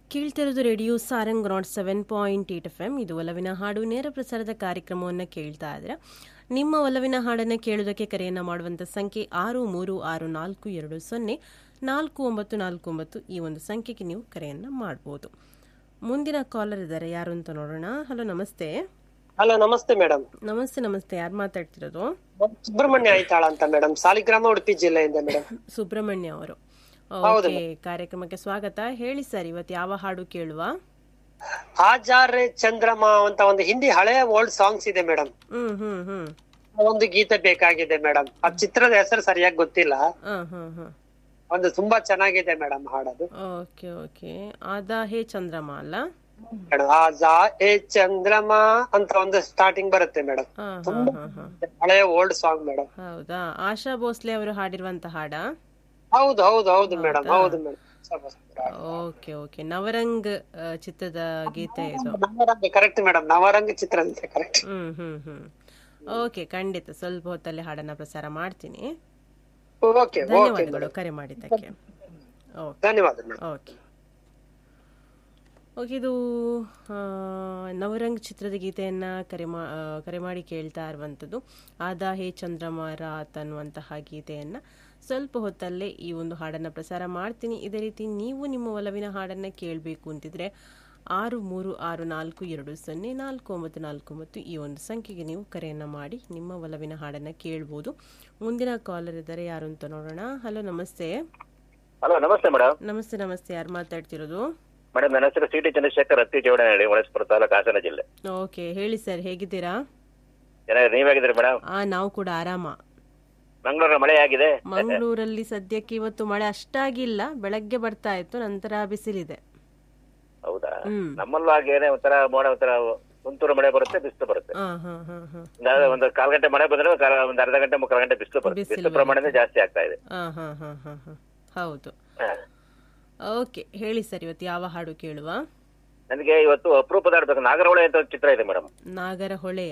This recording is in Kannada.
ಕೇಳ್ತಿರೋದು radio Sarang not seven point eight F M ಇದು ಒಲವಿನ ಹಾಡು ನೇರ ಪ್ರಸಾರದ ಕಾರ್ಯಕ್ರಮವನ್ನು ಕೇಳ್ತಾ ಇದ್ರೆ ನಿಮ್ಮ ಒಲವಿನ ಹಾಡನ್ನು ಕೇಳೋದಕ್ಕೆ ಕರೆಯನ್ನು ಮಾಡುವಂಥ ಸಂಖ್ಯೆ ಆರು ಮೂರು ಆರು ನಾಲ್ಕು ಎರಡು ಸೊನ್ನೆ ನಾಲ್ಕು ಒಂಬತ್ತು ನಾಲ್ಕು ಒಂಬತ್ತು ಈ ಒಂದು ಸಂಖ್ಯೆಗೆ ನೀವು ಕರೆಯನ್ನು ಮಾಡ್ಬೋದು ಮುಂದಿನ ಕಾಲರ್ ಇದ್ದಾರೆ ಯಾರು ಅಂತ ನೋಡೋಣ ಹಲೋ ನಮಸ್ತೆ ಹಲೋ ನಮಸ್ತೆ ಮೇಡಮ್ ನಮಸ್ತೆ ನಮಸ್ತೆ ಯಾರು ಮಾತಾಡ್ತಿರೋದು ಸುಬ್ರಹ್ಮಣ್ಯ ಐತಾಳ ಅಂತ ಮೇಡಮ್ ಸಾಲಿಗ್ರಾಮ ಉಡುಪಿ ಜಿಲ್ಲೆಯಿಂದ ಮೇಡಮ್ ಸುಬ್ರಹ್ಮಣ್ಯ ಅವರು ಓಕೆ ಕಾರ್ಯಕ್ರಮಕ್ಕೆ ಸ್ವಾಗತ ಹೇಳಿ ಸರ್ ಇವತ್ತು ಯಾವ ಹಾಡು ಕೇಳುವ ಆಜಾರೆ ಚಂದ್ರಮ ಅಂತ ಒಂದು ಹಿಂದಿ ಹಳೆಯ ಓಲ್ಡ್ ಸಾಂಗ್ಸ್ ಇದೆ ಮೇಡಮ್ ಹ್ಮ್ ಹ್ಮ್ ಹ್ಮ್ ಒಂದು ಗೀತೆ ಬೇಕಾಗಿದೆ ಮೇಡಮ್ ಆ ಚಿತ್ರದ ಹೆಸರು ಸರಿಯಾಗಿ ಗೊತ್ತಿಲ್ಲ ಹಾಂ ಹಾಂ ಹಾಂ ಒಂದು ತುಂಬಾ ಚೆನ್ನಾಗಿದೆ ಮೇಡಮ್ ಹಾಡೋದು ಓಕೆ ಓಕೆ ಅದ ಹೇ ಚಂದ್ರಮ ಅಲ್ಲ ಮೇಡಮ್ ಆಜಾ ಎ ಚಂದ್ರಮ ಅಂತ ಒಂದು ಸ್ಟಾರ್ಟಿಂಗ್ ಬರುತ್ತೆ ಮೇಡಮ್ ಹಾ ಹಾ ಹಾ ಹಾ ಹಳೆಯ ಓಲ್ಡ್ ಸಾಂಗ್ ಮೇಡಮ್ ಹೌದಾ ಆಶಾ ಭೋಸ್ಲೆ ಅವರು ಹಾಡಿರುವಂತ ಹಾಡ ಹೌದು ಹೌದು ಹೌದು ಮೇಡಮ್ ಹೌದು ಮೇಡಮ್ ಓಕೆ ಓಕೆ ನವರಂಗ್ ಆ, ಚಿತ್ರದ ಗೀತೆ ಇದು ನವರಂಗ ಕರೆಕ್ಟ್ ಮೇಡಮ್ ನವರಂಗ ಚಿತ್ರ ಕರೆಕ್ಟ್ ಹ್ಮ್ ಹ್ಮ್ ಹ್ಮ್ ಓಕೆ ಖಂಡಿತ ಸ್ವಲ್ಪ ಹೊತ್ತಲ್ಲಿ ಹಾಡನ್ನ ಪ್ರಸಾರ ಮಾಡ್ತೀನಿ ಓಕೆ ಓಕೆ ಧನ್ಯವಾದಗಳು ಕರೆ ಮಾಡಿದ್ದಕ್ಕೆ ಓಕೆ ಧನ್ಯವಾದ ಮೇಡಮ್ ಓಕೆ ಓಕೆ ಇದು ಆ, ನವರಂಗ್ ಚಿತ್ರದ ಗೀತೆಯನ್ನು ಕರೆ ಮಾ ಆ, ಕರೆ ಮಾಡಿ ಕೇಳ್ತಾ ಇರುವಂಥದ್ದು ಆದಾ ಹೇ ಚಂದ್ರಮ ರಾತ್ ಅನ್ನುವಂತಹ ಗೀತೆಯನ್ನು ಸ್ವಲ್ಪ ಹೊತ್ತಲ್ಲೇ ಈ ಒಂದು ಹಾಡನ್ನು ಪ್ರಸಾರ ಮಾಡ್ತೀನಿ ಇದೇ ರೀತಿ ನೀವು ನಿಮ್ಮ ಒಲವಿನ ಹಾಡನ್ನು ಕೇಳಬೇಕು ಅಂತಿದ್ರೆ ಆರು ಮೂರು ಆರು ನಾಲ್ಕು ಎರಡು ಸೊನ್ನೆ ನಾಲ್ಕು ಒಂಬತ್ತು ನಾಲ್ಕು ಒಂಬತ್ತು ಈ ಒಂದು ಸಂಖ್ಯೆಗೆ ನೀವು ಕರೆಯನ್ನು ಮಾಡಿ ನಿಮ್ಮ ಒಲವಿನ ಹಾಡನ್ನು ಕೇಳ್ಬೋದು ಮುಂದಿನ ಕಾಲರ್ ಇದ್ದಾರೆ ಯಾರು ಅಂತ ನೋಡೋಣ ಹಲೋ ನಮಸ್ತೆ ಹಲೋ ನಮಸ್ತೆ ಮೇಡಮ್ ನಮಸ್ತೆ ನಮಸ್ತೆ ಯಾರು ಮಾತಾಡ್ತಿರೋದು ಮೇಡಮ್ ನನ್ನ ಹೆಸರು ಸಿ ಟಿ ಚಂದ್ರಶೇಖರ್ ಹತ್ತಿ ಜೋಡಣೆ ಹೇಳಿ ಹೊಳಸ್ಪುರ ತಾಲೂಕು ಹಾಸನ ಜಿಲ್ಲೆ ಓಕೆ ಹೇಳಿ ಸರ್ ಹೇಗಿದ್ದೀರಾ ಏನಾದ್ರು ನೀವಾಗಿದ್ದೀರಿ ಮೇಡಮ್ ಆ ನಾವು ಕೂಡ ಆರಾಮ ಮಂಗಳೂರಿನ ಮಳೆ ಆಗಿದೆ ಮಂಗಳೂರಲ್ಲಿ ಸದ್ಯಕ್ಕೆ ಇವತ್ತು ಮಳೆ ಅಷ್ಟಾಗಿಲ್ಲ ಬೆಳಗ್ಗೆ ಬರ್ತಾ ಇತ್ತು ನಂತರ ಬಿಸಿಲಿದೆ ಹೌದಾ ಹ್ಮ್ ನಮ್ಮಲ್ಲೂ ಹಾಗೇನೆ ಒಂಥರ ಮೋಡ ಒಂಥರ ತುಂತುರು ಮಳೆ ಬರುತ್ತೆ ಬಿಸಿಲು ಬರುತ್ತೆ ಹಾ ಹಾ ಹಾ ಹಾ ಒಂದು- ಒಂದು ಕಾಲ್ ಗಂಟೆ ಮಳೆ ಬಂದ್ರೆ ಒಂದ್ ಕಾಲ- ಒಂದು ಅರ್ಧ ಗಂಟೆ ಮುಕ್ಕಾಲು ಗಂಟೆ ಬಿಸಿಲು ಬರುತ್ತೆ ಬಿಸಿಲು ಬಿಸಿಲು ಪ್ರಮಾಣನೇ ಜಾಸ್ತಿ ಆಗ್ತಾ ಇದೆ ಹಾ ಹಾ ಹಾ ಹಾ ಹಾ ಹೌದು ಹಾ. ಓಕೆ ಹೇಳಿ ಸರ್ ಇವತ್ತು ಯಾವ ಹಾಡು ಕೇಳುವ ನನಗೆ ಇವತ್ತು ಅಪರೂಪದ ಆಡ್ಬೇಕು ನಾಗರಹೊಳೆ ಅಂತ ಒಂದು ಚಿತ್ರ ಇದೆ ಮೇಡಮ್ ನಾಗರ ಹೊಳೆಯ